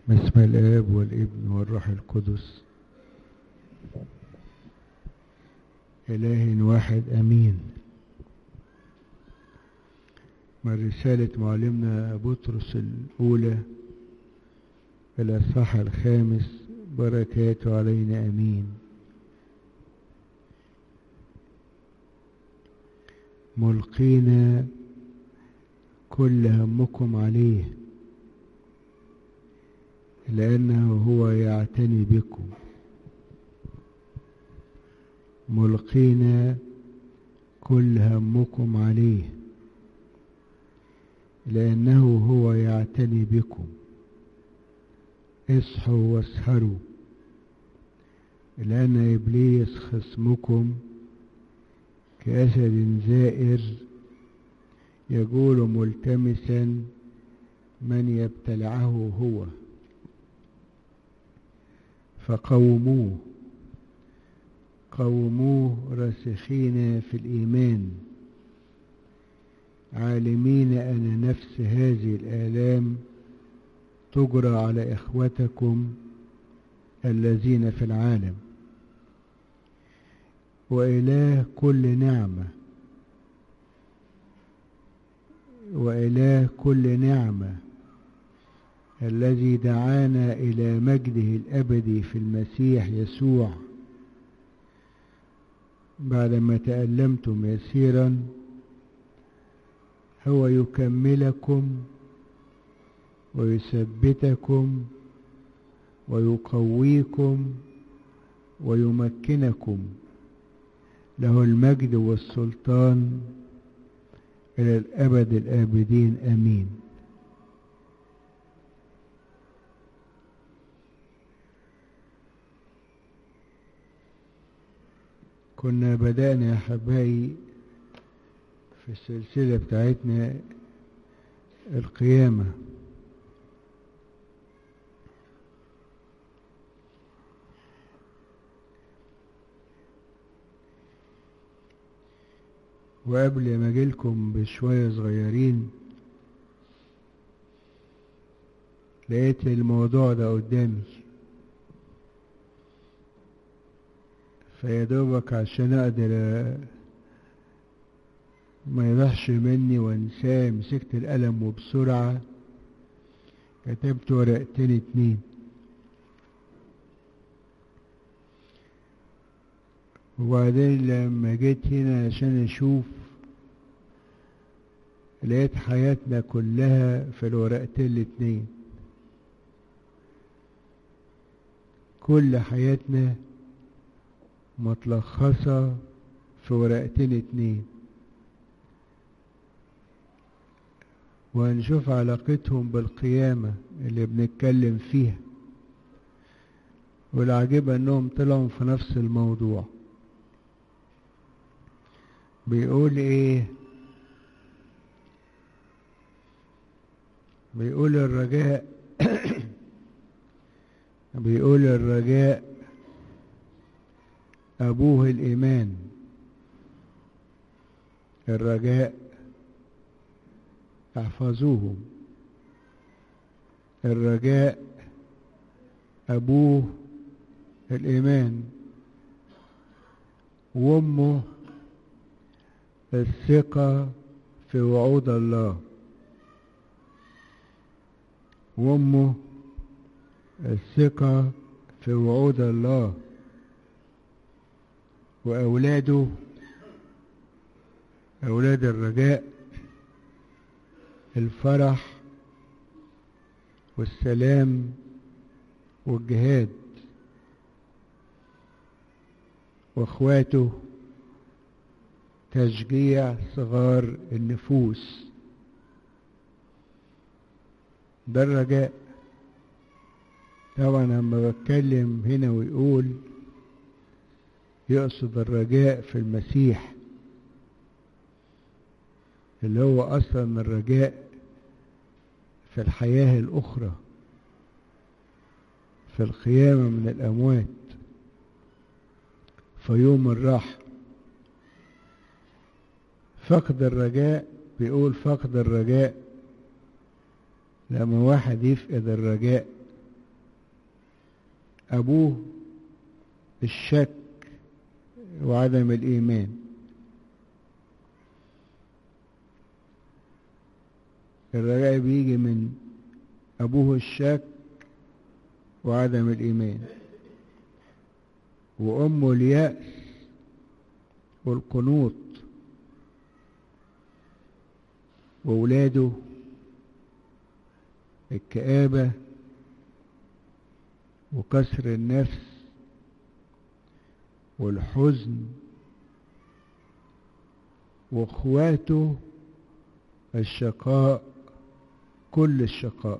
باسم الآب والابن والروح القدس إله واحد أمين من رسالة معلمنا بطرس الأولى الأصحاح الخامس بركاته علينا أمين ملقين كل همكم عليه لأنه هو يعتني بكم ملقين كل همكم عليه لأنه هو يعتني بكم اصحوا واسهروا لأن إبليس خصمكم كأسد زائر يقول ملتمسا من يبتلعه هو فقوموه قوموه راسخين في الإيمان عالمين أن نفس هذه الآلام تجرى على إخوتكم الذين في العالم وإله كل نعمة وإله كل نعمة الذي دعانا إلى مجده الأبدي في المسيح يسوع بعدما تألمتم يسيرا هو يكملكم ويثبتكم ويقويكم ويمكنكم له المجد والسلطان إلى الأبد الآبدين أمين كنا بدأنا يا أحبائي في السلسلة بتاعتنا القيامة وقبل ما اجيلكم بشوية صغيرين لقيت الموضوع ده قدامي فيدوبك عشان اقدر ما يضحش مني وانساه مسكت القلم وبسرعة كتبت ورقتين اتنين وبعدين لما جيت هنا عشان اشوف لقيت حياتنا كلها في الورقتين الاتنين كل حياتنا متلخصة في ورقتين اتنين وهنشوف علاقتهم بالقيامة اللي بنتكلم فيها والعجيبة انهم طلعوا في نفس الموضوع بيقول ايه بيقول الرجاء بيقول الرجاء ابوه الايمان الرجاء احفظوه الرجاء ابوه الايمان وامه الثقة في وعود الله وامه الثقة في وعود الله وأولاده أولاد الرجاء الفرح والسلام والجهاد واخواته تشجيع صغار النفوس ده الرجاء طبعا لما بتكلم هنا ويقول يقصد الرجاء في المسيح اللي هو اصلا الرجاء في الحياة الاخرى في القيامة من الاموات في يوم الراحة فقد الرجاء بيقول فقد الرجاء لما واحد يفقد الرجاء أبوه الشك وعدم الإيمان الرجاء بيجي من أبوه الشك وعدم الإيمان وأمه اليأس والقنوط وولاده الكآبة وكسر النفس والحزن واخواته الشقاء كل الشقاء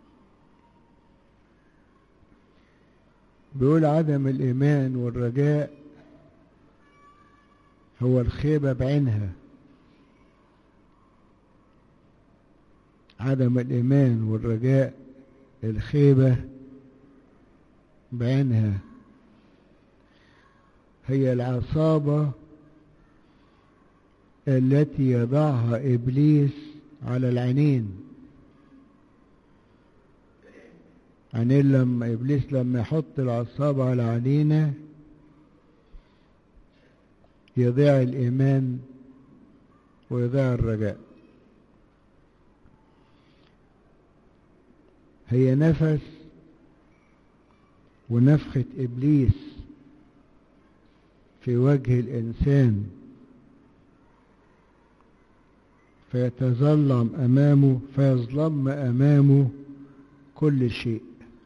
بيقول عدم الإيمان والرجاء هو الخيبة بعينها عدم الإيمان والرجاء الخيبة بعينها هي العصابة التي يضعها إبليس على العينين عينين لما إبليس لما يحط العصابة على عينينا يضيع الإيمان ويضيع الرجاء هي نفس ونفخة إبليس في وجه الإنسان فيتظلم أمامه فيظلم أمامه كل شيء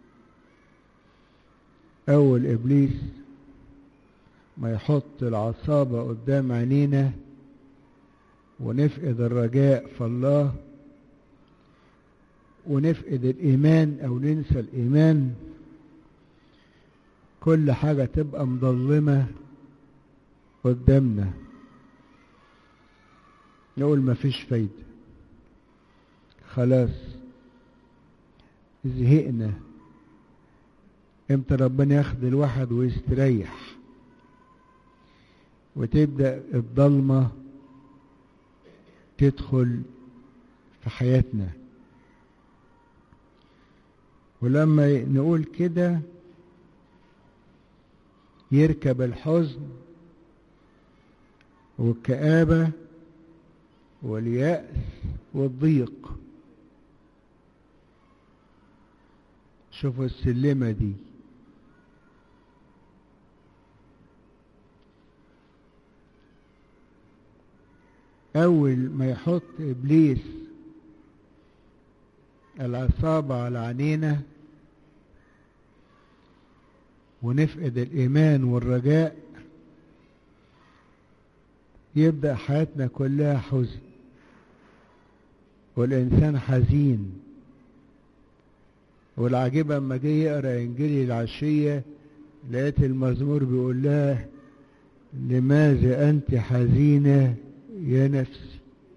أول إبليس ما يحط العصابة قدام عينينا ونفقد الرجاء في الله ونفقد الإيمان أو ننسى الإيمان كل حاجة تبقى مظلمة قدامنا نقول مفيش فايدة خلاص زهقنا امتى ربنا ياخد الواحد ويستريح وتبدأ الضلمة تدخل في حياتنا ولما نقول كده يركب الحزن والكآبة واليأس والضيق شوفوا السلمة دي أول ما يحط إبليس العصابة على عينينا ونفقد الإيمان والرجاء يبدأ حياتنا كلها حزن والإنسان حزين والعجيب اما جه يقرا انجيل العشيه لقيت المزمور بيقول لها لماذا انت حزينه يا نفسي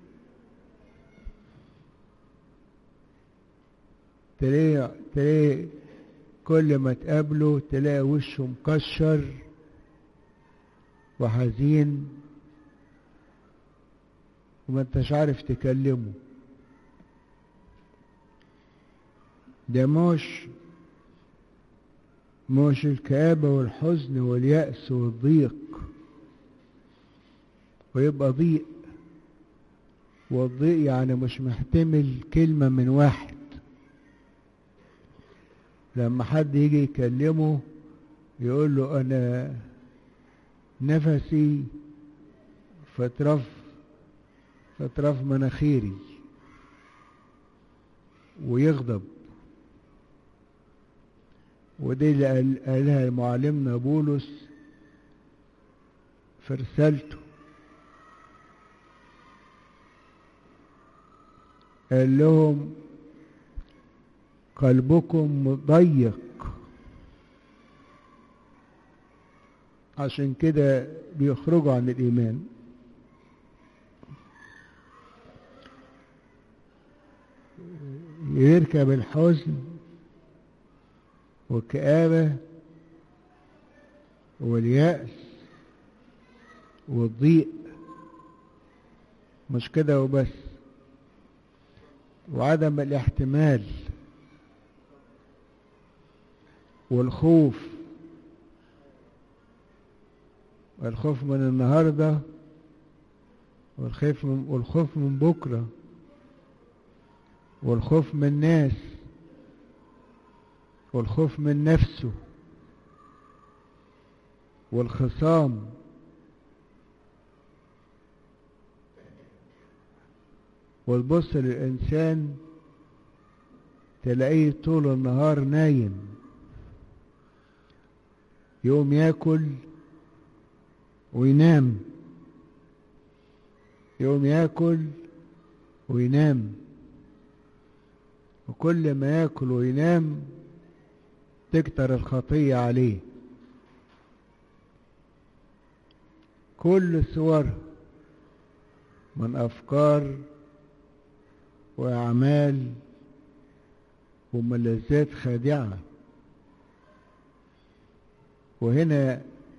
تلاقي تلاقي كل ما تقابله تلاقي وشه مكشر وحزين وما انتش عارف تكلمه ده مش مش الكآبة والحزن واليأس والضيق ويبقى ضيق والضيق يعني مش محتمل كلمة من واحد لما حد يجي يكلمه يقول له أنا نفسي في أطراف في أطراف مناخيري ويغضب ودي اللي قالها معلمنا بولس في رسالته قال لهم قلبكم ضيق عشان كده بيخرجوا عن الإيمان يركب الحزن والكآبة واليأس والضيق مش كده وبس وعدم الاحتمال والخوف والخوف من النهاردة والخوف من, والخوف من بكرة والخوف من الناس والخوف من نفسه والخصام وتبص للإنسان تلاقيه طول النهار نايم يقوم ياكل وينام يقوم ياكل وينام وكل ما ياكل وينام تكتر الخطية عليه كل صور من أفكار وأعمال وملذات خادعة وهنا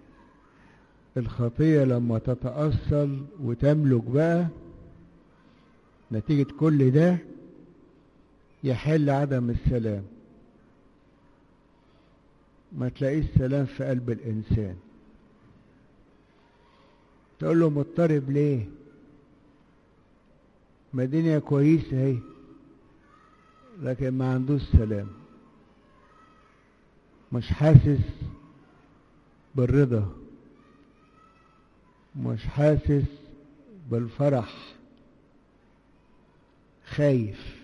الخطية لما تتأصل وتملك بقى نتيجة كل ده يحل عدم السلام ما تلاقيش سلام في قلب الإنسان تقول له مضطرب ليه ما الدنيا كويسة اهي لكن ما عندوش سلام مش حاسس بالرضا مش حاسس بالفرح خايف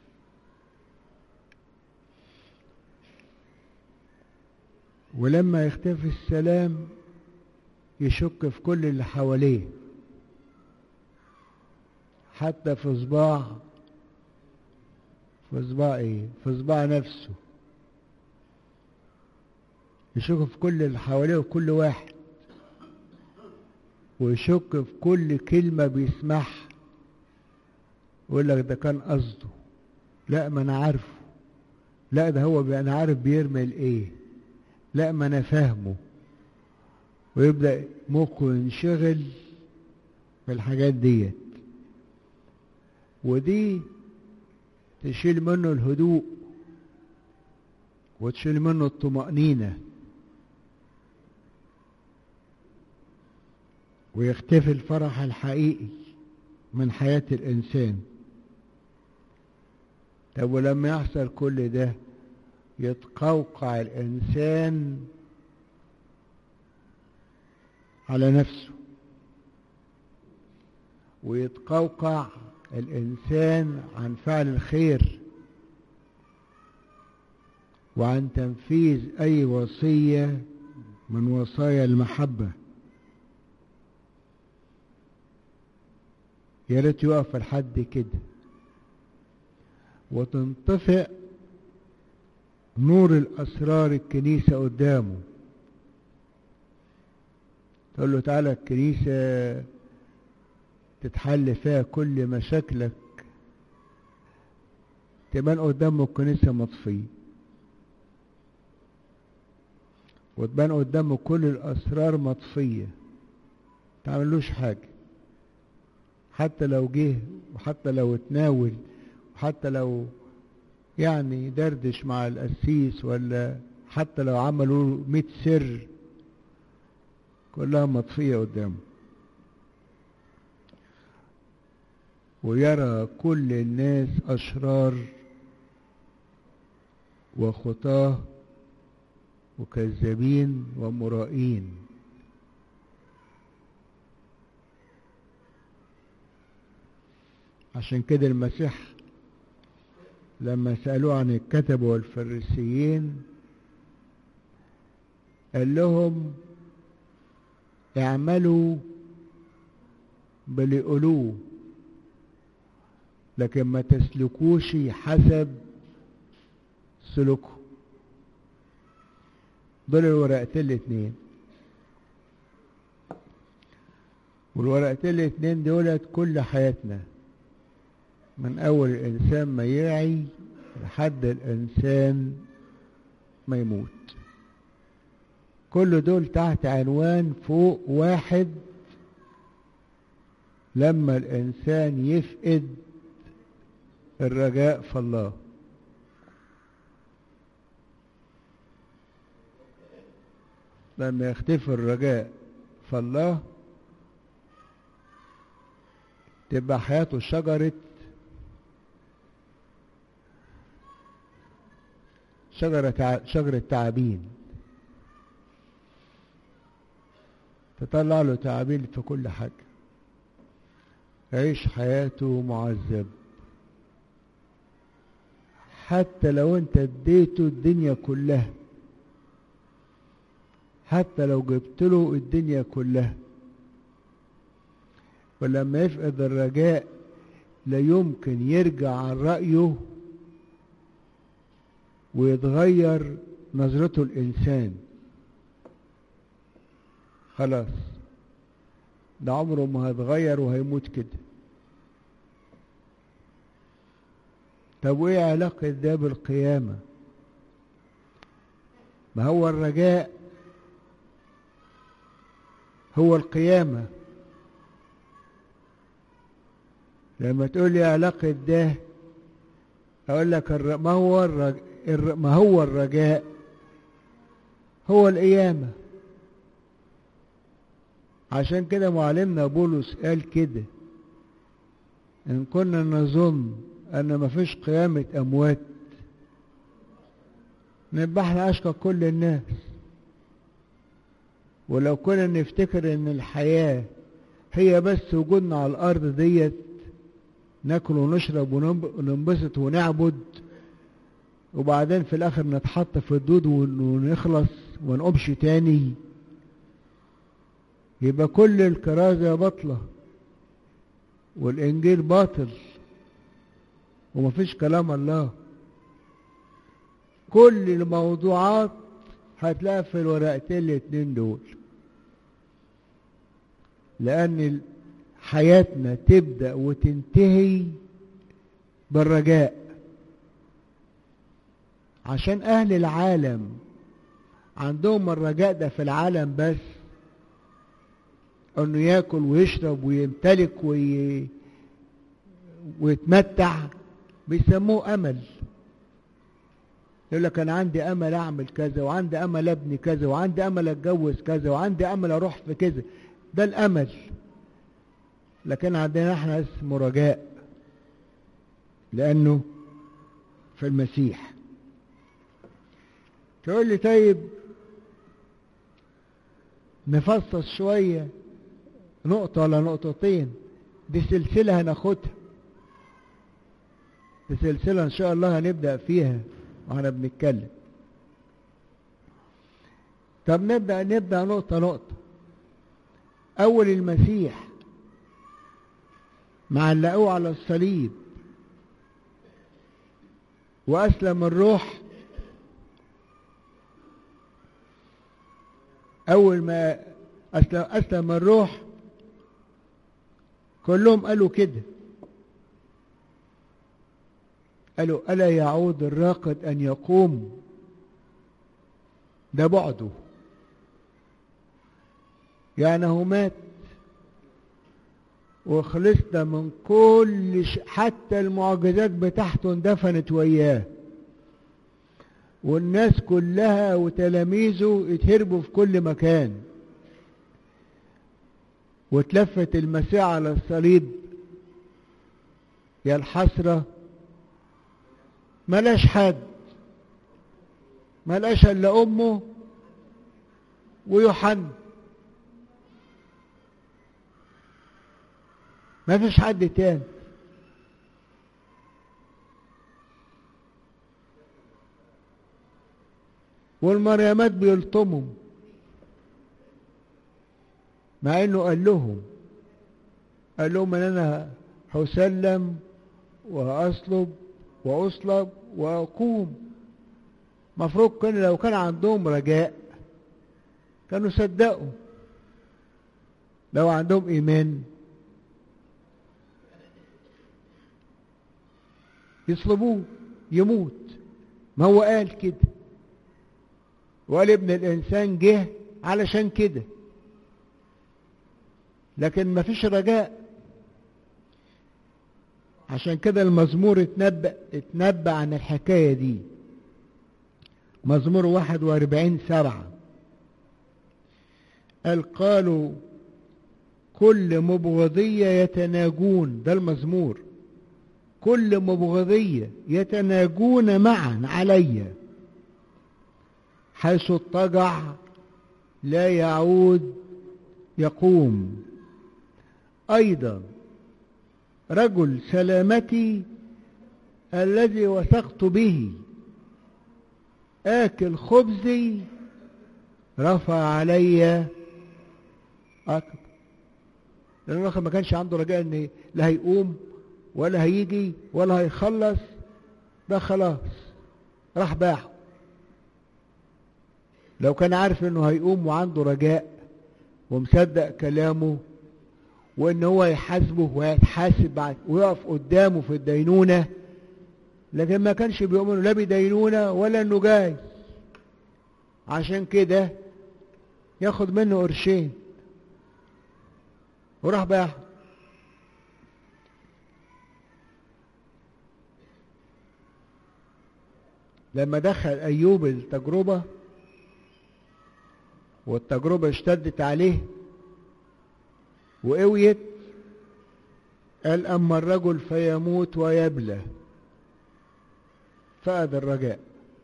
ولما يختفي السلام يشك في كل اللي حواليه حتى في صباع في صباع ايه في صباع نفسه يشك في كل اللي حواليه وكل واحد ويشك في كل كلمة بيسمعها يقول لك ده كان قصده لا ما انا عارفه لا ده هو انا عارف بيرمي ايه لا ما انا فاهمه ويبدأ مخه ينشغل بالحاجات ديت ودي تشيل منه الهدوء وتشيل منه الطمأنينة ويختفي الفرح الحقيقي من حياة الإنسان طب ولما يحصل كل ده يتقوقع الإنسان على نفسه ويتقوقع الإنسان عن فعل الخير وعن تنفيذ أي وصية من وصايا المحبة يا ريت يقف لحد كده وتنطفئ نور الأسرار الكنيسة قدامه تقول له تعالى الكنيسة تتحل فيها كل مشاكلك تبان قدامه الكنيسة مطفية وتبان قدامه كل الأسرار مطفية تعملوش حاجة حتى لو جه وحتى لو اتناول وحتى لو يعني دردش مع القسيس ولا حتى لو عملوا مئة سر كلها مطفية قدامه ويرى كل الناس أشرار وخطاه وكذابين ومرائين عشان كده المسيح لما سألوه عن الكتبة والفريسيين قال لهم اعملوا باللي يقولوه لكن ما تسلكوش حسب سلوكه دول الورقتين الاتنين والورقتين الاتنين دولت كل حياتنا من اول الانسان ما يعي لحد الانسان ما يموت كل دول تحت عنوان فوق واحد لما الانسان يفقد الرجاء في الله لما يختفي الرجاء في في الله تبقى حياته شجرة شجرة شجرة تعابين تطلع له تعابين في كل حاجة يعيش حياته معذب حتى لو انت اديته الدنيا كلها حتى لو جبت له الدنيا كلها ولما يفقد الرجاء لا يمكن يرجع عن رأيه ويتغير نظرته الإنسان خلاص ده عمره ما هيتغير وهيموت كده طب وايه علاقة ده بالقيامة ما هو الرجاء هو القيامة لما تقول لي علاقة ده أقول لك ما هو الرج... ما هو الرجاء هو القيامة عشان كده معلمنا بولس قال كده إن كنا نظن أن مفيش قيامة أموات نبقى احنا أشقى كل الناس ولو كنا نفتكر ان الحياة هي بس وجودنا على الارض ديت ناكل ونشرب وننبسط ونعبد وبعدين في الاخر نتحط في الدود ونخلص ونقومش تاني يبقى كل الكرازة باطلة والانجيل باطل ومفيش كلام الله كل الموضوعات هتلاقي في الورقتين الاتنين دول لأن حياتنا تبدأ وتنتهي بالرجاء عشان أهل العالم عندهم الرجاء ده في العالم بس انه ياكل ويشرب ويمتلك وي... ويتمتع بيسموه امل يقول لك انا عندي امل اعمل كذا وعندي امل ابني كذا وعندي امل اتجوز كذا وعندي امل اروح في كذا ده الامل لكن عندنا احنا اسمه رجاء لانه في المسيح تقول لي طيب نفصص شوية نقطة ولا نقطتين دي سلسلة هناخدها دي سلسلة ان شاء الله هنبدأ فيها واحنا بنتكلم طب نبدأ نبدأ نقطة نقطة أول المسيح معلقوه على الصليب وأسلم الروح أول ما أسلم, أسلم الروح كلهم قالوا كده قالوا ألا يعود الراقد أن يقوم ده بعده يعني هو مات وخلصنا من كل ش... حتى المعجزات بتاعته اندفنت وياه والناس كلها وتلاميذه اتهربوا في كل مكان واتلفت المسيح على الصليب يا الحسرة ملاش حد ملاش الا امه ويوحنا ما فيش حد تاني والمريمات بيلطموا مع انه قال لهم قال لهم ان انا هسلم وهأصلب وأصلب وأقوم مفروض كان لو كان عندهم رجاء كانوا صدقوا لو عندهم إيمان يصلبوه يموت ما هو قال كده وقال ابن الإنسان جه علشان كده لكن ما فيش رجاء عشان كده المزمور اتنبأ, اتنبأ عن الحكاية دي مزمور واحد واربعين سبعة قال قالوا كل مبغضية يتناجون ده المزمور كل مبغضية يتناجون معا علي حيث اضطجع لا يعود يقوم أيضا رجل سلامتي الذي وثقت به آكل خبزي رفع علي أكبر لأنه الآخر ما كانش عنده رجاء إن لا هيقوم ولا هيجي ولا هيخلص ده خلاص راح باعه لو كان عارف إنه هيقوم وعنده رجاء ومصدق كلامه وإن هو يحاسبه ويتحاسب بعد ويقف قدامه في الدينونة لكن ما كانش بيؤمن لا بدينونة ولا إنه جاي عشان كده ياخد منه قرشين وراح باعه لما دخل أيوب التجربة والتجربة اشتدت عليه وقويت قال أما الرجل فيموت ويبلى فقد الرجاء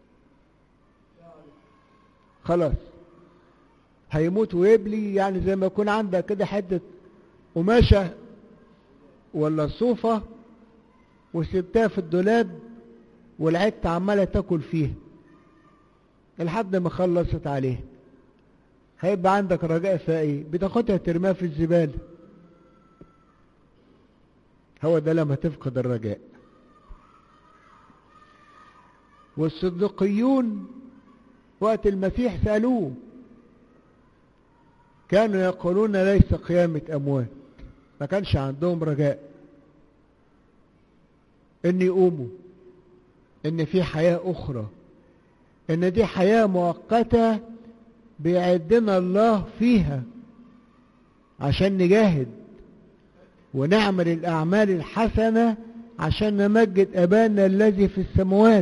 خلاص هيموت ويبلي يعني زي ما يكون عندك كده حتة قماشة ولا صوفة وسبتها في الدولاب والعدت عمالة تاكل فيها لحد ما خلصت عليه هيبقى عندك رجاء فيها ايه بتاخدها ترميها في الزبالة هو ده لما تفقد الرجاء والصديقيون وقت المسيح سألوه كانوا يقولون ليس قيامة أموات ما كانش عندهم رجاء ان يقوموا ان في حياة اخرى ان دي حياة مؤقتة بيعدنا الله فيها عشان نجاهد ونعمل الاعمال الحسنة عشان نمجد ابانا الذي في السماوات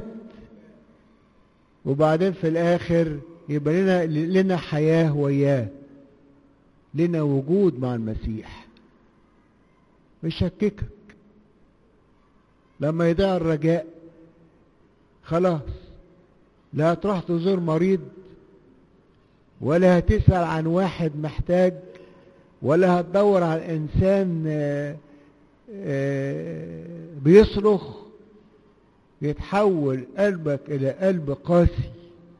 وبعدين في الاخر يبقى لنا, لنا حياة وياه لنا وجود مع المسيح يشككك لما يضيع الرجاء خلاص لا هتروح تزور مريض ولا هتسأل عن واحد محتاج ولا هتدور على إنسان بيصرخ يتحول قلبك إلى قلب قاسي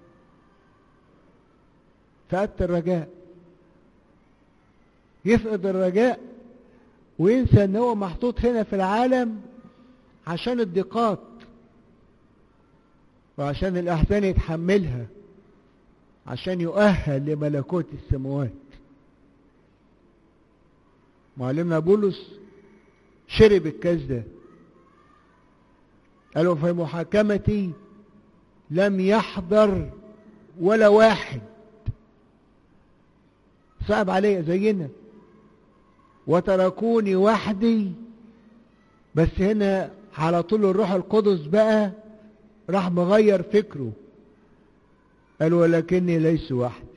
فقدت الرجاء يفقد الرجاء وينسى ان هو محطوط هنا في العالم عشان الضيقات وعشان الأحزان يتحملها عشان يؤهل لملكوت السماوات معلمنا بولس شرب الكاس ده قالوا في محاكمتي لم يحضر ولا واحد صعب علي زينا وتركوني وحدي بس هنا على طول الروح القدس بقى راح مغير فكره قال ولكني ليس وحدي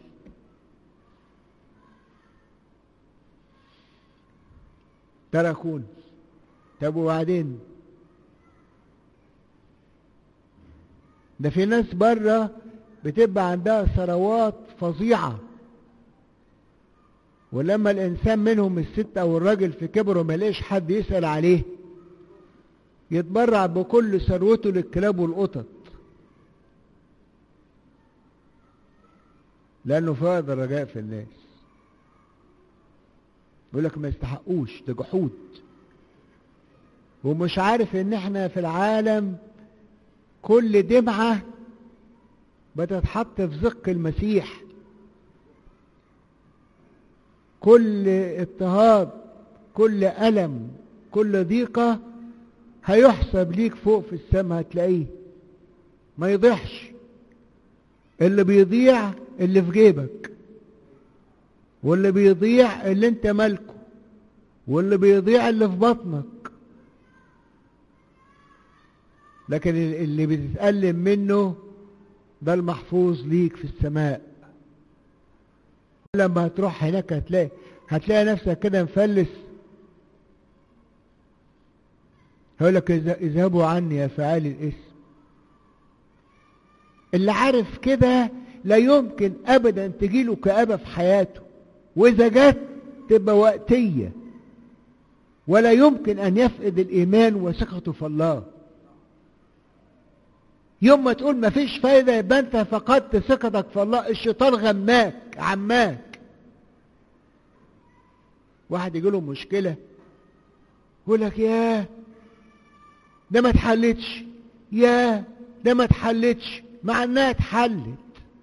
تركوني طب وبعدين ده في ناس بره بتبقى عندها ثروات فظيعة ولما الإنسان منهم الست أو الراجل في كبره ما لقيش حد يسأل عليه يتبرع بكل ثروته للكلاب والقطط لأنه فاقد الرجاء في الناس يقول لك ما يستحقوش ده جحود ومش عارف ان احنا في العالم كل دمعة بتتحط في زق المسيح كل اضطهاد كل ألم كل ضيقة هيحسب ليك فوق في السماء هتلاقيه ما يضيعش اللي بيضيع اللي في جيبك واللي بيضيع اللي انت مالكه واللي بيضيع اللي في بطنك لكن اللي بتتألم منه ده المحفوظ ليك في السماء لما هتروح هناك هتلاقي هتلاقي نفسك كده مفلس هيقول لك اذهبوا عني يا فعال الاسم اللي عارف كده لا يمكن ابدا تجيله كآبة في حياته واذا جت تبقى وقتية ولا يمكن ان يفقد الايمان وثقته في الله يوم ما تقول مفيش فايدة يبقى انت فقدت ثقتك في الله الشيطان غماك عماك واحد يجي له مشكلة يقول لك ياه ده ما اتحلتش ياه ده ما اتحلتش مع انها اتحلت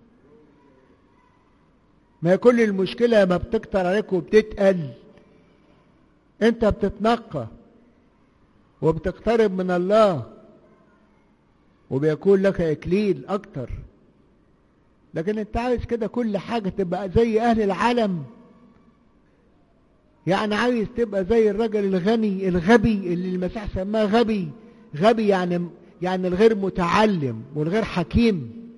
ما كل المشكلة ما بتكتر عليك وبتتقل انت بتتنقى وبتقترب من الله وبيكون لك اكليل اكتر لكن انت عايز كده كل حاجة تبقى زي اهل العالم يعني عايز تبقى زي الرجل الغني الغبي اللي المسيح سماه غبي غبي يعني يعني الغير متعلم والغير حكيم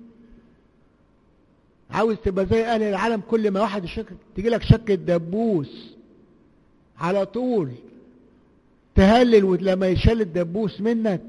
عاوز تبقى زي اهل العالم كل ما واحد يشك تيجي لك شكة دبوس على طول تهلل لما يشال الدبوس منك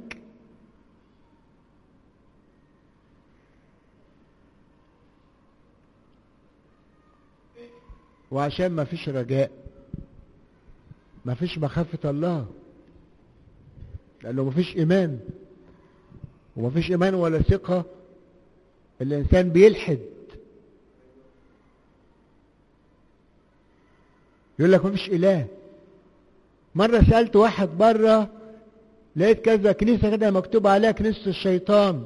وعشان ما فيش رجاء ما فيش مخافة الله لأنه ما فيش إيمان وما فيش إيمان ولا ثقة الإنسان بيلحد يقول لك ما فيش إله مرة سألت واحد بره لقيت كذا كنيسة كده مكتوب عليها كنيسة الشيطان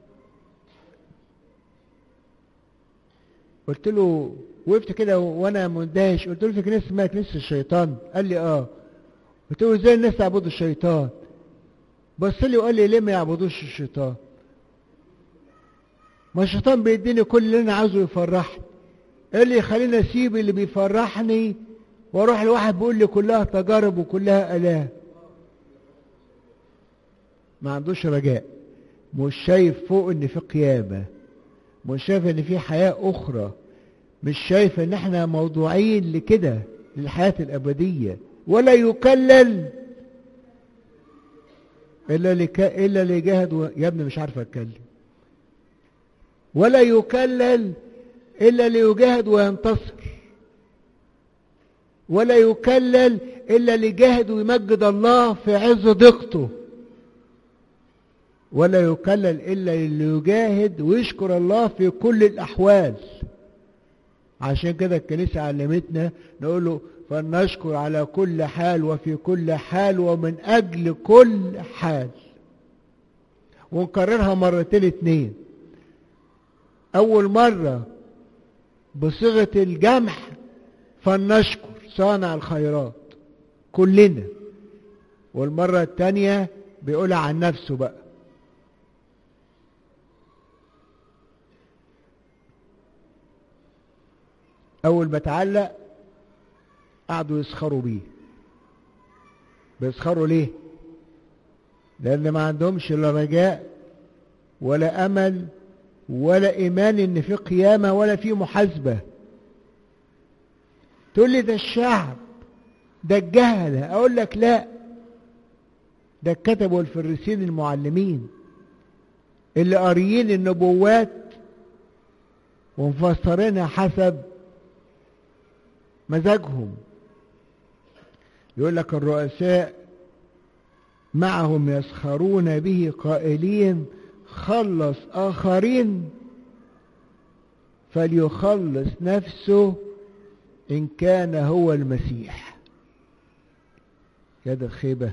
قلت له وقفت كده وانا مندهش قلت له في كنيسه اسمها كنيسه الشيطان قال لي اه قلت له ازاي الناس يعبدوا الشيطان بص لي وقال لي ليه ما يعبدوش الشيطان ما الشيطان بيديني كل اللي انا عاوزه يفرحني قال لي خليني اسيب اللي بيفرحني واروح لواحد بيقول لي كلها تجارب وكلها الام ما عندوش رجاء مش شايف فوق ان في قيامه مش شايف ان في حياه اخرى مش شايف ان احنا موضوعين لكده للحياة الابدية ولا يكلل الا لك الا لجهد و... يا ابني مش عارف اتكلم ولا يكلل الا ليجاهد وينتصر ولا يكلل الا لجاهد ويمجد الله في عز ضيقته ولا يكلل الا ليجاهد ويشكر الله في كل الاحوال عشان كده الكنيسة علمتنا نقول له فلنشكر على كل حال وفي كل حال ومن أجل كل حال ونكررها مرتين اتنين أول مرة بصيغة الجمع فلنشكر صانع الخيرات كلنا والمرة التانية بيقولها عن نفسه بقى أول ما اتعلق قعدوا يسخروا بيه بيسخروا ليه لأن ما عندهمش لا رجاء ولا أمل ولا إيمان إن في قيامة ولا في محاسبة تقول لي ده الشعب ده الجهلة أقول لك لا ده الكتب والفريسين المعلمين اللي قاريين النبوات ومفسرينها حسب مزاجهم يقول لك الرؤساء معهم يسخرون به قائلين خلص آخرين فليخلص نفسه إن كان هو المسيح يا ده خيبة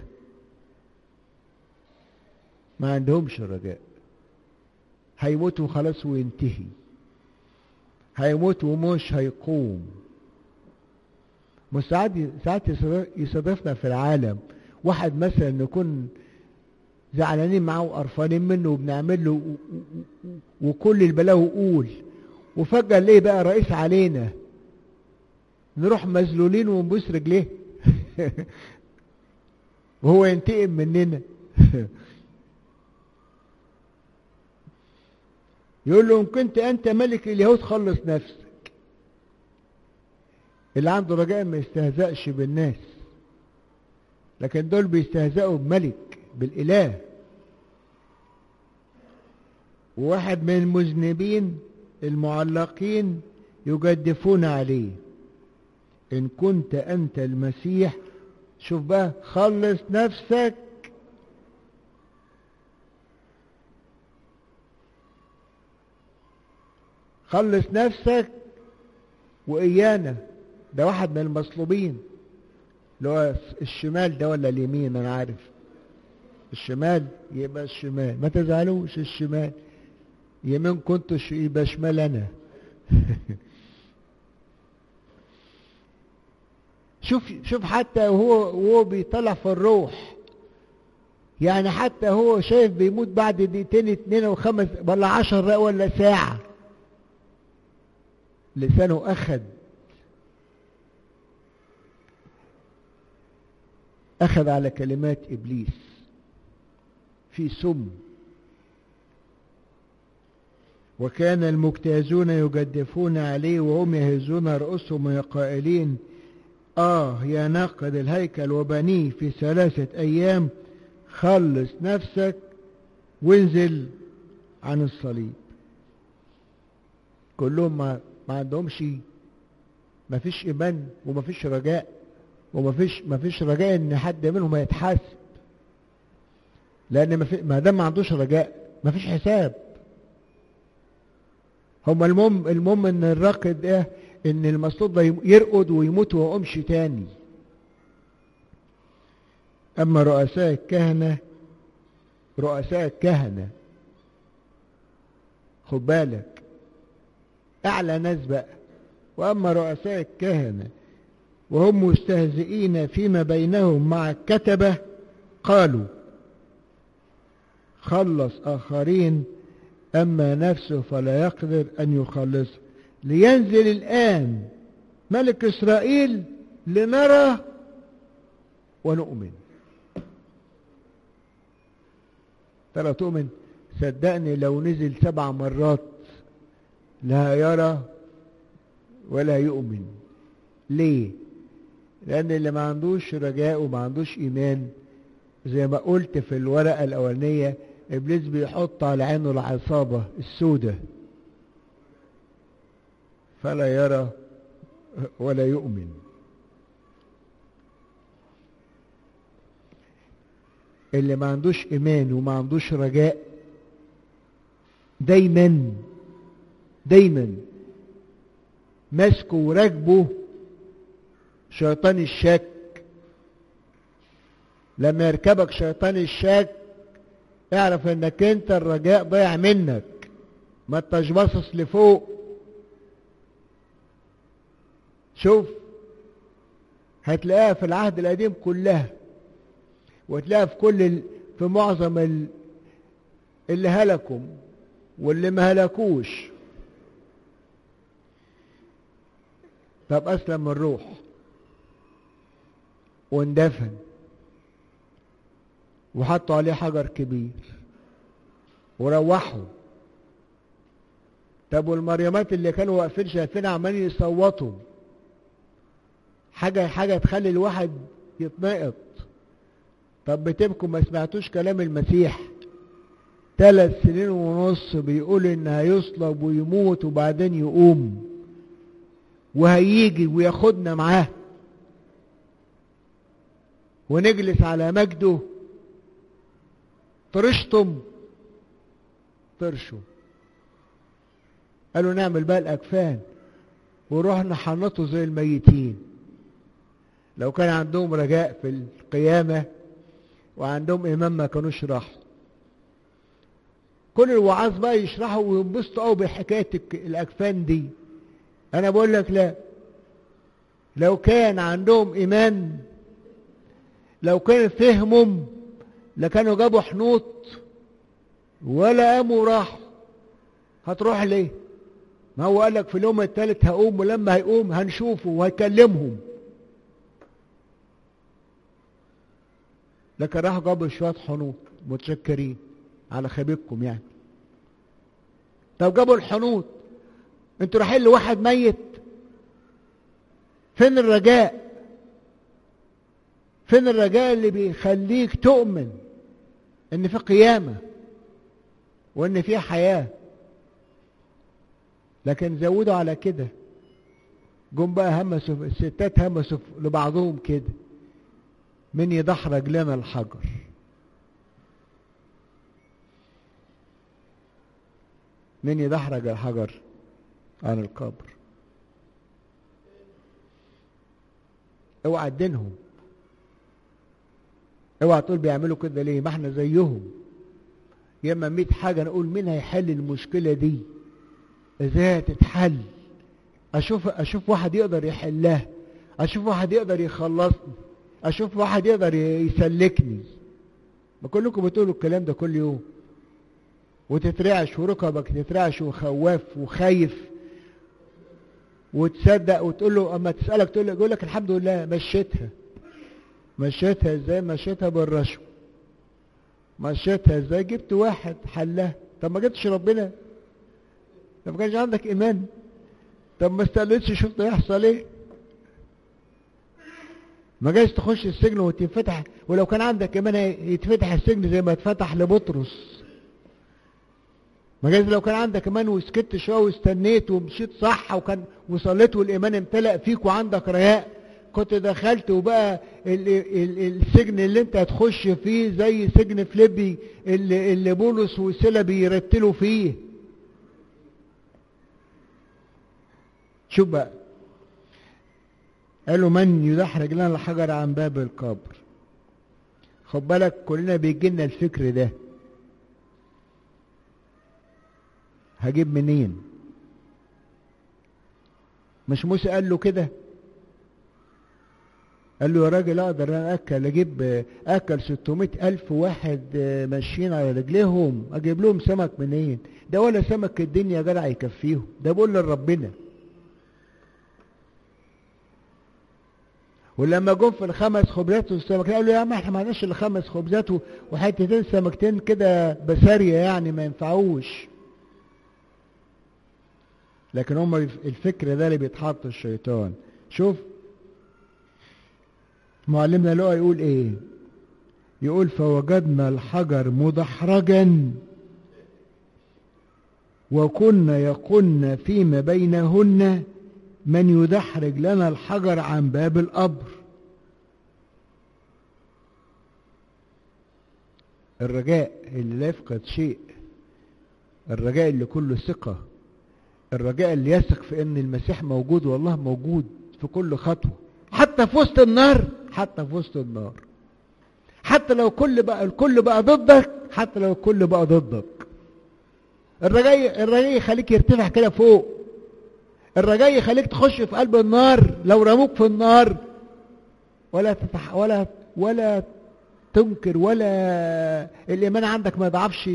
ما عندهمش رجاء هيموتوا خلاص وينتهي هيموت ومش هيقوم مش ساعات ساعات يصادفنا في العالم واحد مثلا نكون زعلانين معاه وقرفانين منه وبنعمل له وكل البلاوي قول وفجأة ليه بقى رئيس علينا نروح مذلولين ونبوس رجليه وهو ينتقم مننا يقول له ان كنت انت ملك اليهود خلص نفسك اللي عنده رجاء ما يستهزأش بالناس لكن دول بيستهزئوا بملك بالإله وواحد من المذنبين المعلقين يجدفون عليه إن كنت أنت المسيح شوف بقى خلص نفسك خلص نفسك وإيانا ده واحد من المصلوبين اللي هو الشمال ده ولا اليمين أنا عارف الشمال يبقى الشمال ما تزعلوش الشمال يمين كنت يبقى شمال أنا شوف شوف حتى وهو وهو بيطلع في الروح يعني حتى هو شايف بيموت بعد دقيقتين اتنين وخمس ولا عشر دقايق ولا ساعة لسانه أخد أخذ على كلمات إبليس في سم وكان المجتازون يجدفون عليه وهم يهزون رؤوسهم قائلين آه يا ناقد الهيكل وبنيه في ثلاثة أيام خلص نفسك وانزل عن الصليب كلهم ما, ما عندهمش ما فيش إيمان وما فيش رجاء وما فيش ما فيش رجاء إن حد منهم يتحاسب لأن ما, في ما دام ما عندوش رجاء ما فيش حساب هم المهم المهم إن الراقد إيه ان المصلوب ده يرقد ويموت ويقومش تاني اما رؤساء الكهنة رؤساء الكهنة خد بالك اعلى ناس بقى واما رؤساء الكهنة وهم مستهزئين فيما بينهم مع الكتبة قالوا خلص اخرين اما نفسه فلا يقدر ان يخلصه لينزل الآن ملك إسرائيل لنرى ونؤمن ترى تؤمن صدقني لو نزل سبع مرات لا يرى ولا يؤمن ليه لأن اللي ما عندوش رجاء وما عندوش إيمان زي ما قلت في الورقة الأولانية إبليس بيحط على عينه العصابة السودة فلا يرى ولا يؤمن اللي ما عندوش ايمان وما عندوش رجاء دايما دايما ماسكه وراكبه شيطان الشك لما يركبك شيطان الشك اعرف انك انت الرجاء ضيع منك ما انتش باصص لفوق شوف هتلاقيها في العهد القديم كلها وتلاقيها في كل ال... في معظم ال... اللي هلكوا واللي ما هلكوش طب اسلم الروح واندفن وحطوا عليه حجر كبير وروحوا طب والمريمات اللي كانوا واقفين شايفين عمالين يصوتوا حاجة حاجة تخلي الواحد يتنقط طب بتبكوا ما سمعتوش كلام المسيح ثلاث سنين ونص بيقول ان هيصلب ويموت وبعدين يقوم وهيجي وياخدنا معاه ونجلس على مجده طرشتم طرشوا قالوا نعمل بقى الاكفان ورحنا حنطوا زي الميتين لو كان عندهم رجاء في القيامة وعندهم إيمان ما كانوش راحوا كل الوعاظ بقى يشرحوا وينبسطوا قوي بحكاية الأكفان دي أنا بقول لك لا لو كان عندهم إيمان لو كان فهمهم لكانوا جابوا حنوط ولا قاموا راحوا هتروح ليه ما هو قال لك في اليوم الثالث هقوم ولما هيقوم هنشوفه وهيكلمهم لكن راحوا جابوا شوية حنوط متشكرين على خبيبكم يعني طب جابوا الحنوط انتوا رايحين لواحد ميت فين الرجاء فين الرجاء اللي بيخليك تؤمن ان في قيامة وان في حياة لكن زودوا على كده جم بقى همسوا الستات همسوا لبعضهم كده من يدحرج لنا الحجر من يدحرج الحجر عن القبر اوعى تدينهم اوعى تقول بيعملوا كده ليه ما احنا زيهم يا اما 100 حاجه نقول مين هيحل المشكله دي ازاي هتتحل اشوف اشوف واحد يقدر يحلها اشوف واحد يقدر يخلصني اشوف واحد يقدر يسلكني ما كلكم بتقولوا الكلام ده كل يوم وتترعش وركبك تترعش وخواف وخايف وتصدق وتقول له اما تسالك تقول له يقول لك الحمد لله مشيتها مشيتها ازاي مشيتها بالرشوه مشيتها ازاي جبت واحد حلها طب ما جبتش ربنا طب ما كانش عندك ايمان طب ما استقلتش شفت يحصل ايه ما جايز تخش السجن وتنفتح ولو كان عندك ايمان يتفتح السجن زي ما اتفتح لبطرس ما جايز لو كان عندك ايمان وسكت شويه واستنيت ومشيت صح وكان وصليت والايمان امتلأ فيك وعندك رياء كنت دخلت وبقى ال ال السجن اللي انت هتخش فيه زي سجن فليبي اللي, اللي بولس وسيلا بيرتلوا فيه شوف بقى قالوا من يدحرج لنا الحجر عن باب القبر خد بالك كلنا بيجي لنا الفكر ده هجيب منين مش موسى قال له كده قال له يا راجل اقدر انا اكل اجيب اكل 600 الف واحد ماشيين على رجليهم اجيب لهم سمك منين ده ولا سمك الدنيا يا جدع يكفيهم ده بقول لربنا ولما جم في الخمس خبزات والسمكتين قالوا يا عم احنا ما عندناش الا خمس خبزات وحتتين سمكتين كده بساريه يعني ما ينفعوش لكن هم الفكر ده اللي بيتحط الشيطان شوف معلمنا لقى يقول ايه يقول فوجدنا الحجر مدحرجا وكنا يقولن فيما بينهن من يدحرج لنا الحجر عن باب القبر الرجاء اللي لا يفقد شيء الرجاء اللي كله ثقة الرجاء اللي يثق في ان المسيح موجود والله موجود في كل خطوة حتى في وسط النار حتى في وسط النار حتى لو كل بقى الكل بقى ضدك حتى لو الكل بقى ضدك الرجاء الرجاء يخليك يرتفع كده فوق الرجاء يخليك تخش في قلب النار لو رموك في النار ولا تتح ولا ولا تنكر ولا الايمان عندك ما يضعفش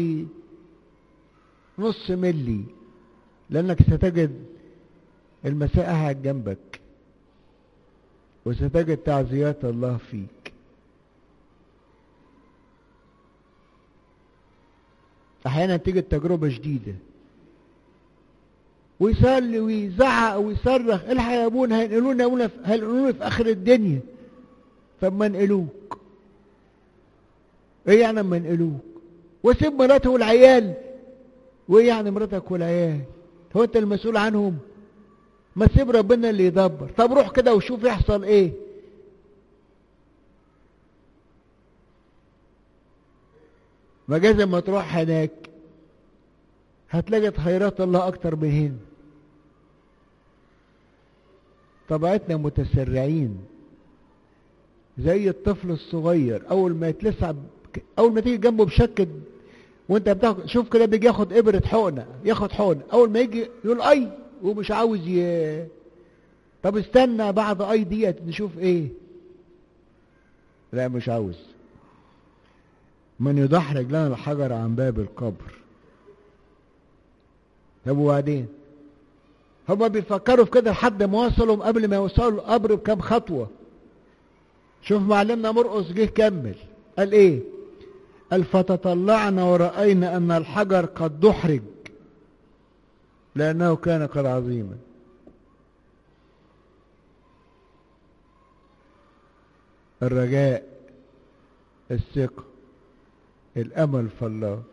نص ملي لانك ستجد المساء قاعد جنبك وستجد تعزيات الله فيك احيانا تيجي التجربه شديده ويصلي ويزعق ويصرخ الحق يا ابونا هينقلونا ابونا هينقلونا في اخر الدنيا طب ما نقلوك ايه يعني اما نقلوك وسيب مراته والعيال وايه يعني مراتك والعيال هو انت المسؤول عنهم ما تسيب ربنا اللي يدبر طب روح كده وشوف يحصل ايه ما جاز ما تروح هناك هتلاقي خيرات الله اكتر من هنا طبيعتنا متسرعين زي الطفل الصغير اول ما يتلسع اول ما تيجي جنبه بشكل وانت بتاخد شوف كده بيجي ياخد ابره حقنه ياخد حقنه اول ما يجي يقول اي ومش عاوز ي... طب استنى بعد اي ديت نشوف ايه لا مش عاوز من يدحرج لنا الحجر عن باب القبر طب وبعدين هما بيفكروا في كده لحد ما وصلوا قبل ما يوصلوا القبر بكام خطوة شوف معلمنا مرقص جه كمل قال ايه قال فتطلعنا ورأينا ان الحجر قد دحرج لانه كان قد عظيما الرجاء الثقة الأمل في الله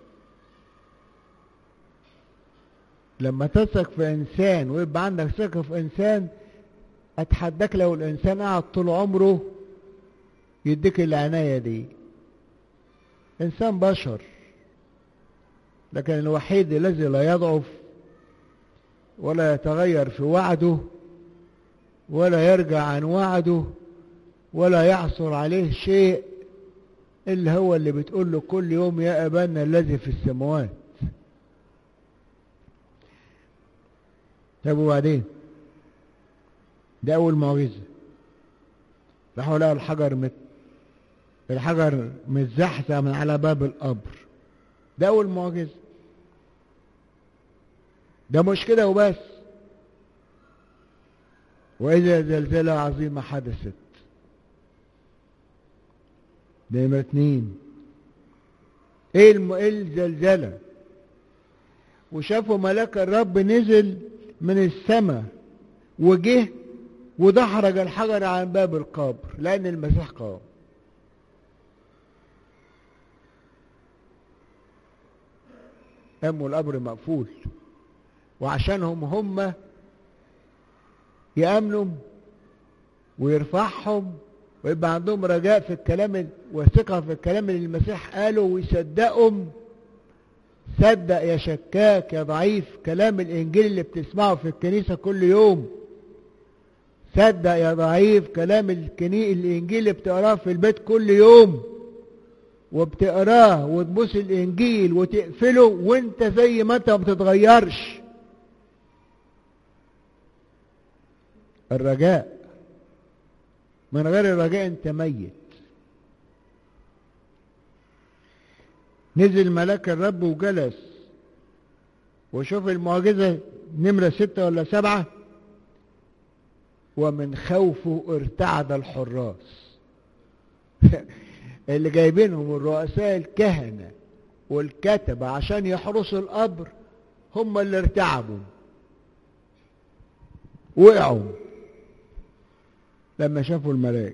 لما تثق في إنسان ويبقى عندك ثقة في إنسان أتحداك لو الإنسان قعد طول عمره يديك العناية دي إنسان بشر لكن الوحيد الذي لا يضعف ولا يتغير في وعده ولا يرجع عن وعده ولا يعثر عليه شيء إلا هو اللي بتقول له كل يوم يا أبانا الذي في السماوات طب وبعدين ده أول معجزة راحوا لقوا الحجر مت الحجر متزحزح من على باب القبر ده أول معجزة ده مش كده وبس وإذا زلزلة عظيمة حدثت نمرة اتنين ايه الم... ايه الزلزلة وشافوا ملاك الرب نزل من السماء وجه ودحرج الحجر عن باب القبر لأن المسيح قام قام والقبر مقفول وعشانهم هم يأمنوا ويرفعهم ويبقى عندهم رجاء في الكلام وثقة في الكلام اللي المسيح قاله ويصدقهم صدق يا شكاك يا ضعيف كلام الإنجيل اللي بتسمعه في الكنيسة كل يوم صدق يا ضعيف كلام الكني... الإنجيل اللي بتقراه في البيت كل يوم وبتقراه وتبوس الإنجيل وتقفله وانت زي ما انت ما بتتغيرش الرجاء من غير الرجاء انت ميت نزل ملاك الرب وجلس وشوف المعجزة نمرة ستة ولا سبعة ومن خوفه ارتعد الحراس اللي جايبينهم الرؤساء الكهنة والكتبة عشان يحرسوا القبر هم اللي ارتعبوا وقعوا لما شافوا الملاك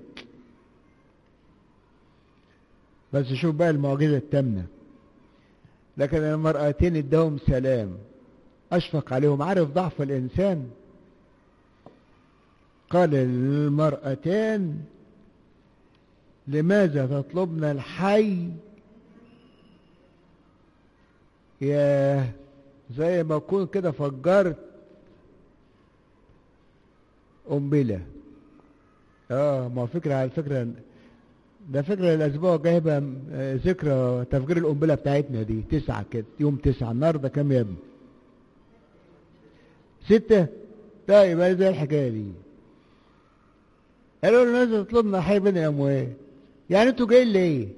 بس شوف بقى المعجزة التامنة لكن المرأتين اداهم سلام أشفق عليهم عارف ضعف الإنسان قال للمرأتان لماذا تطلبن الحي يا زي ما اكون كده فجرت قنبله اه ما فكرة على فكرة ده فكرة الأسبوع الجاي بقى ذكرى تفجير القنبلة بتاعتنا دي تسعة كده يوم تسعة النهاردة كام يا ابني؟ ستة؟ طيب يبقى زي الحكاية دي قالوا له نازل تطلبنا حي بين الأموات يعني انتوا جايين ليه؟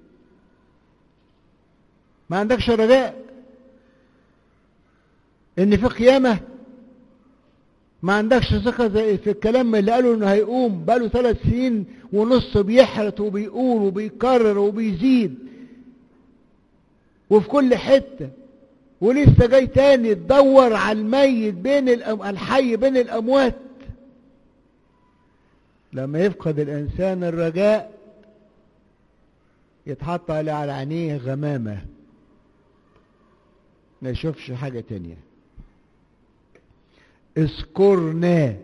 ما عندكش رجاء إن في قيامة؟ ما عندكش ثقة زي في الكلام اللي قالوا انه هيقوم بقاله ثلاث سنين ونص بيحرط وبيقول وبيكرر وبيزيد وفي كل حتة ولسه جاي تاني تدور على الميت بين الأم... الحي بين الأموات لما يفقد الإنسان الرجاء يتحط على على عينيه غمامة ما يشوفش حاجة تانية اذكرنا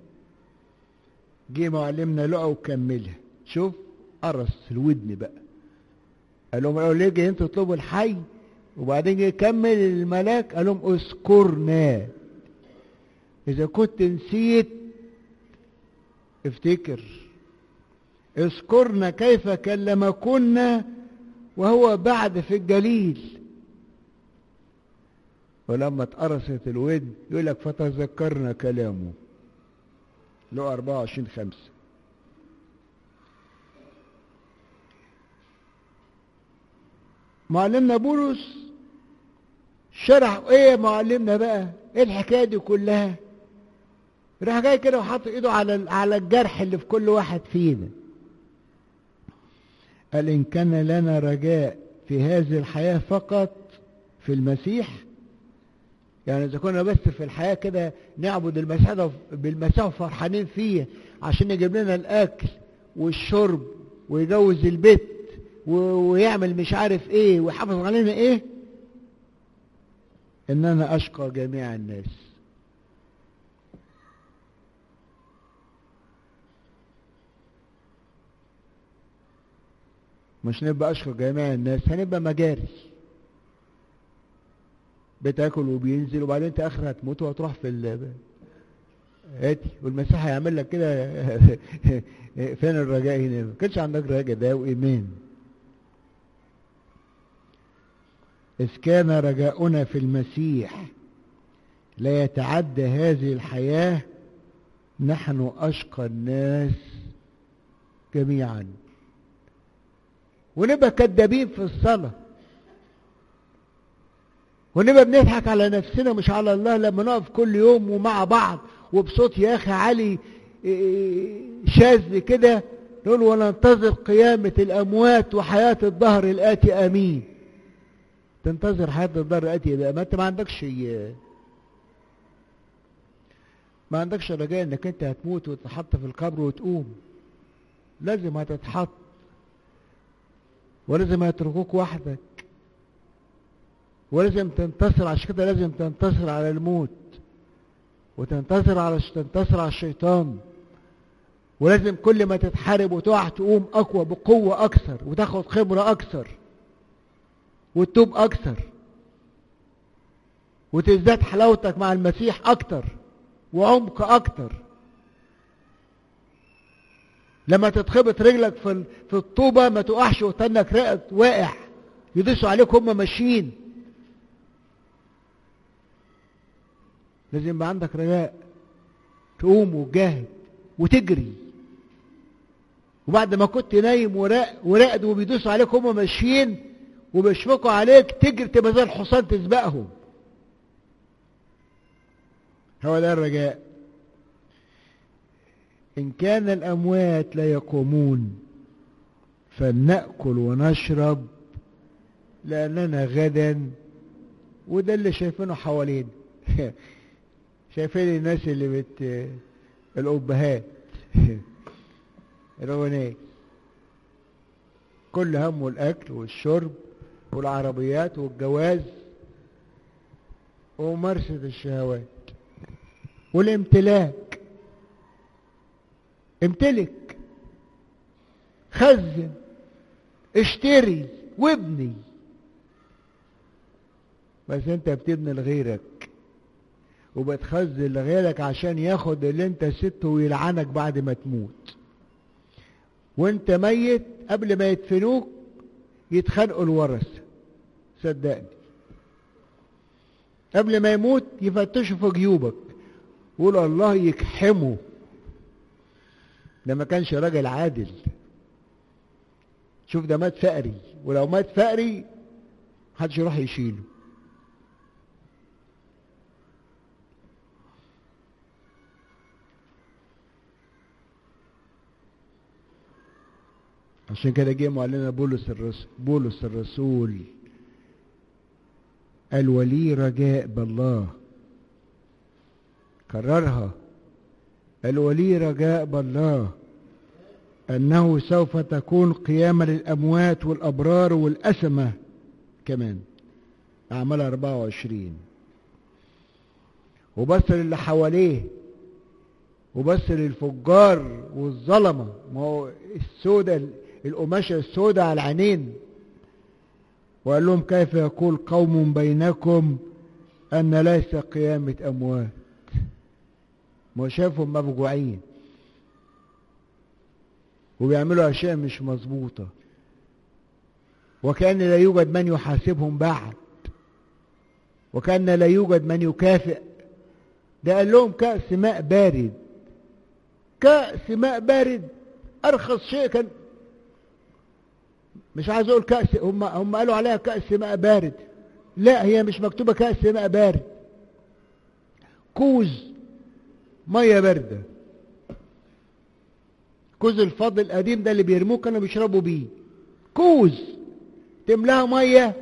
جه معلمنا لقى وكملها شوف قرص الودن بقى قال لهم قالوا ليه جايين تطلبوا الحي وبعدين جه يكمل الملاك قال لهم اذكرنا اذا كنت نسيت افتكر اذكرنا كيف كلمكنا وهو بعد في الجليل ولما اتقرصت الودن يقول لك فتذكرنا كلامه له 24 خمسة معلمنا بولس شرح ايه معلمنا بقى ايه الحكايه دي كلها راح جاي كده وحط ايده على على الجرح اللي في كل واحد فينا قال ان كان لنا رجاء في هذه الحياه فقط في المسيح يعني اذا كنا بس في الحياه كده نعبد المسيح بالمسيح وفرحانين فيه عشان يجيب لنا الاكل والشرب ويجوز البيت ويعمل مش عارف ايه ويحافظ علينا ايه ان انا اشقى جميع الناس مش نبقى اشقى جميع الناس هنبقى مجاري بتاكل وبينزل وبعدين انت اخر هتموت وهتروح في ال هاتي والمسيح هيعمل لك كده فين الرجاء هنا ما كانش عندك رجاء ده وايمان إذ كان رجاؤنا في المسيح لا يتعدى هذه الحياة نحن أشقى الناس جميعا ونبقى كدابين في الصلاة ونبقى بنضحك على نفسنا مش على الله لما نقف كل يوم ومع بعض وبصوت يا أخي علي شاذ كده نقول وننتظر قيامة الأموات وحياة الظهر الآتي آمين تنتظر حياة الظهر الآتي ده ما أنت ما عندكش ما عندكش رجاء انك انت هتموت وتتحط في القبر وتقوم لازم هتتحط ولازم هيتركوك وحدك ولازم تنتصر عشان كده لازم تنتصر على الموت وتنتصر على تنتصر على الشيطان ولازم كل ما تتحارب وتقع تقوم اقوى بقوة اكثر وتاخد خبرة اكثر وتتوب اكثر وتزداد حلاوتك مع المسيح اكتر وعمق اكتر لما تتخبط رجلك في في الطوبة ما تقعش وتنك واقع يدوسوا عليك هم ماشيين لازم يبقى عندك رجاء تقوم وتجاهد وتجري وبعد ما كنت نايم وراقد وبيدوسوا عليك هم ماشيين وبيشفقوا عليك تجري تبقى زي الحصان تسبقهم هو ده الرجاء إن كان الأموات لا يقومون فلنأكل ونشرب لأننا غدا وده اللي شايفينه حوالينا شايفين الناس اللي بت الأبهات الأغنية كل همه الأكل والشرب والعربيات والجواز وممارسة الشهوات والامتلاك امتلك خزن اشتري وابني بس انت بتبني لغيرك وبتخزن لغيرك عشان ياخد اللي انت سبته ويلعنك بعد ما تموت وانت ميت قبل ما يدفنوك يتخانقوا الورث صدقني قبل ما يموت يفتشوا في جيوبك يقولوا الله يكحمه ده ما كانش راجل عادل شوف ده مات فقري ولو مات فقري محدش يروح يشيله عشان كده جه معلنا بولس الرسول بولس الرسول قال ولي رجاء بالله كررها قال ولي رجاء بالله أنه سوف تكون قيامة للأموات والأبرار والأسمة كمان أعمال 24 وبص للي حواليه وبص للفجار والظلمة ما هو السودة القماشة السودة على العينين وقال لهم كيف يقول قوم بينكم أن ليس قيامة أموات ما شافهم مفجوعين وبيعملوا أشياء مش مظبوطة وكأن لا يوجد من يحاسبهم بعد وكأن لا يوجد من يكافئ ده قال لهم كأس ماء بارد كأس ماء بارد أرخص شيء كان مش عايز أقول كأس هم هم قالوا عليها كأس ماء بارد لا هي مش مكتوبة كأس ماء بارد كوز مية باردة كوز الفضل القديم ده اللي بيرموه كانوا بيشربوا بيه كوز تملاها مية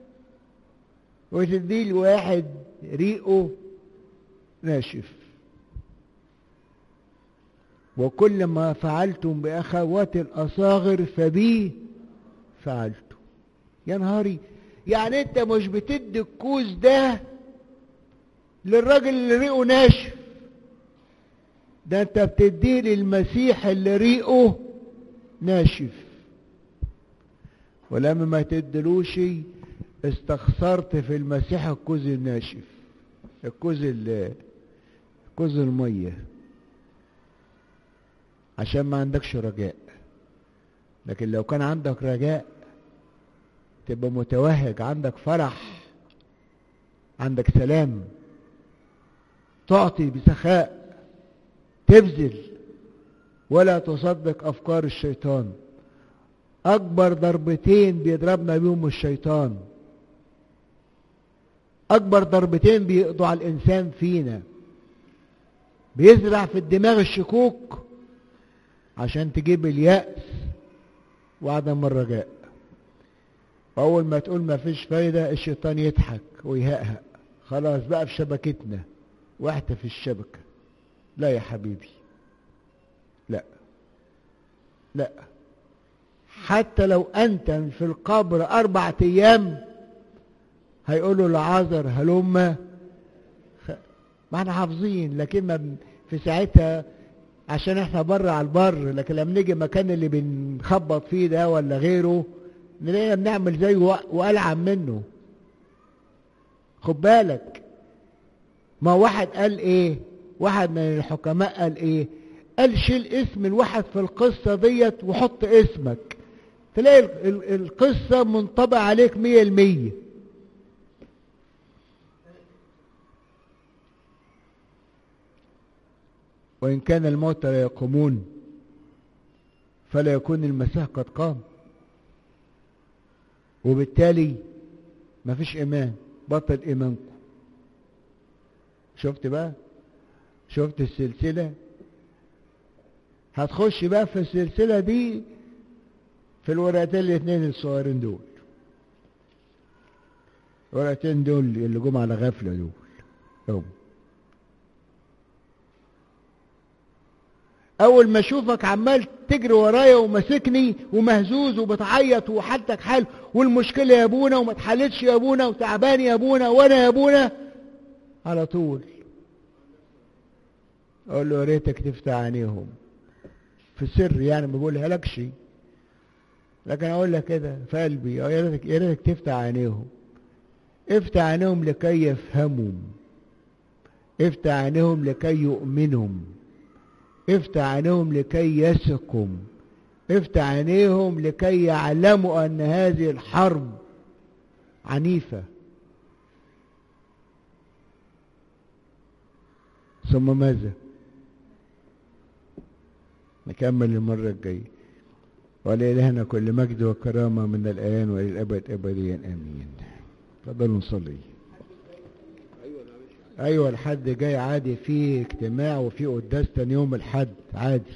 وتديه لواحد ريقه ناشف وكل ما فعلتم بأخوات الأصاغر فبي فعلتم يا نهاري يعني انت مش بتدي الكوز ده للراجل اللي ريقه ناشف ده انت بتديه للمسيح اللي ريقه ناشف ولما ما تدلوش استخسرت في المسيح الكوز الناشف الكوز كوز المية عشان ما عندكش رجاء لكن لو كان عندك رجاء تبقى متوهج عندك فرح عندك سلام تعطي بسخاء تبذل ولا تصدق افكار الشيطان اكبر ضربتين بيضربنا بيهم الشيطان اكبر ضربتين بيقضوا على الانسان فينا بيزرع في الدماغ الشكوك عشان تجيب اليأس وعدم الرجاء اول ما تقول ما فيش فايدة الشيطان يضحك ويهقهق خلاص بقى في شبكتنا واحدة في الشبكة لا يا حبيبي لا لا حتى لو انت في القبر اربع ايام هيقولوا لعازر هلم ما احنا حافظين لكن ما في ساعتها عشان احنا بره على البر لكن لما نيجي مكان اللي بنخبط فيه ده ولا غيره نلاقينا بنعمل زيه والعن منه خد بالك ما واحد قال ايه واحد من الحكماء قال ايه قال شيل اسم الواحد في القصة ديت وحط اسمك تلاقي القصة منطبع عليك مية المية وإن كان الموت لا يقومون فلا يكون المسيح قد قام وبالتالي مفيش إيمان بطل إيمانكم شفت بقى شفت السلسلة هتخش بقى في السلسلة دي في الورقتين الاثنين الصغيرين دول الورقتين دول اللي جم على غفلة دول هم اول ما اشوفك عمال تجري ورايا وماسكني ومهزوز وبتعيط وحالتك حال والمشكله يا ابونا وما اتحلتش يا ابونا وتعبان يا ابونا وانا يا ابونا على طول اقول له يا ريتك تفتح عينيهم في السر يعني ما بقولها لكش لكن اقول لك كده في قلبي يا ريتك يا ريتك تفتح عينيهم افتح عينيهم لكي يفهموا افتح عينيهم لكي يؤمنوا افتح عينيهم لكي يثقوا افتح عينيهم لكي يعلموا ان هذه الحرب عنيفة ثم ماذا نكمل المرة الجاية ولإلهنا كل مجد وكرامة من الآن وإلى الأبد أبديا آمين تفضلوا نصلي ايوه الحد جاي عادي في اجتماع وفي قداس تاني يوم الحد عادي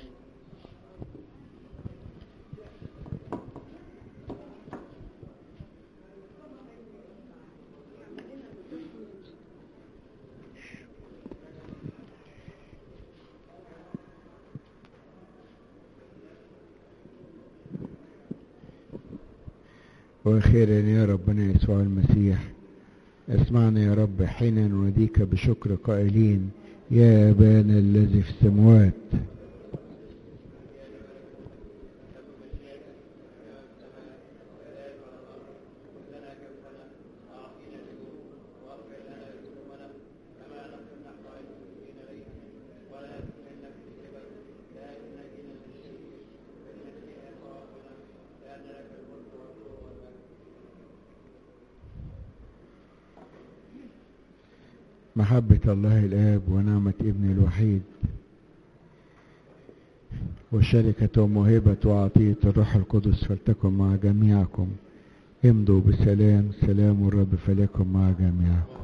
وخيرا يا ربنا يسوع المسيح اسمعنا يا رب حين نناديك بشكر قائلين يا ابانا الذي في السماوات محبة الله الآب ونعمة ابن الوحيد وشركة وموهبة وعطية الروح القدس فلتكن مع جميعكم امضوا بسلام سلام الرب فليكن مع جميعكم